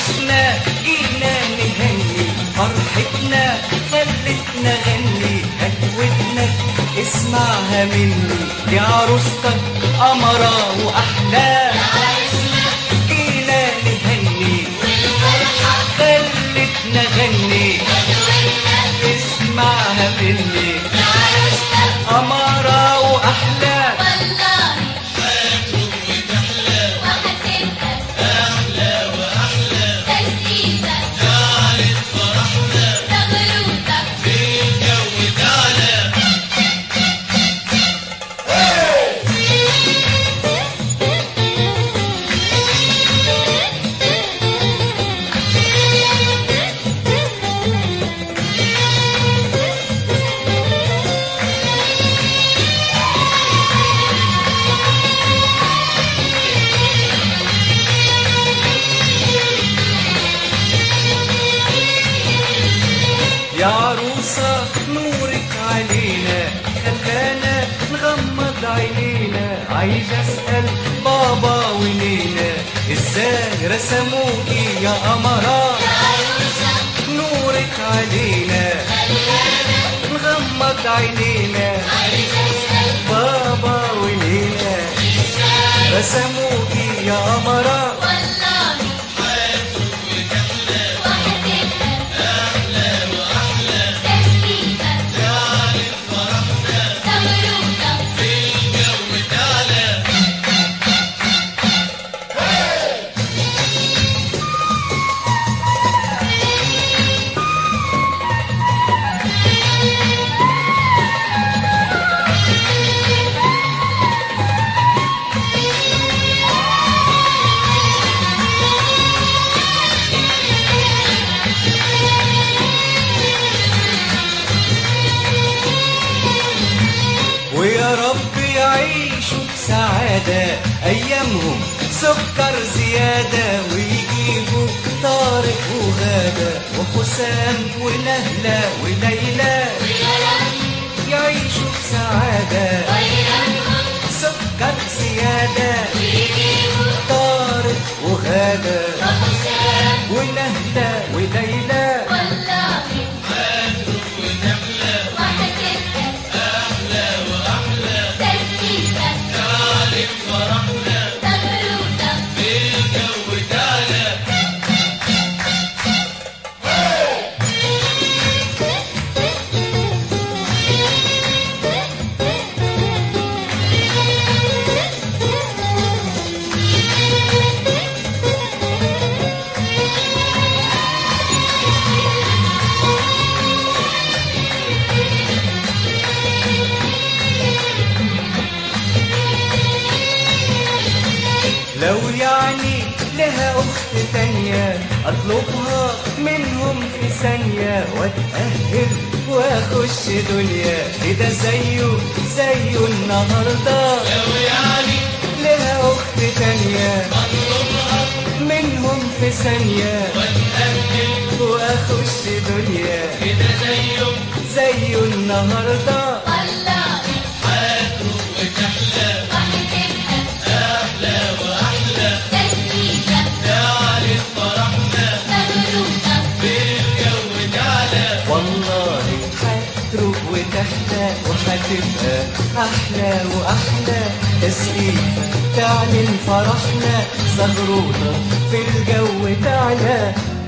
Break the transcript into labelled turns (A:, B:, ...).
A: عرسنا جينا نهني فرحتنا خلتنا غني هدوتنا اسمعها مني دي عروستك قمرة وأحلام جينا نهني خلتنا غني اسمعها مني قمرة وأحلام يا عروسة نورك علينا خلانا نغمض عينينا عايز اسأل بابا ونينا ازاي رسموكي يا قمرة نورك علينا نغمض عينينا بابا ونينا رسموكي يا قمرة ويا رب يعيشوا بسعادة أيامهم سكر زيادة ويجيبوا طارق وغادة وحسام ونهلة وليلى يعيشوا بسعادة سكر زيادة طارق وغادة ونهلة وليلى لو يعني لها أخت تانية أطلبها منهم في ثانية وأتأهل وأخش دنيا كده زيه زيه النهاردة لو يعني لها أخت تانية أطلبها منهم في ثانية وأتأهل وأخش دنيا كده زيه زيه النهارده والله هتروح وتحلى وهتبقى أحلى وأحلى تسقيفة تعلن فرحنا زغروطة في الجو تعلى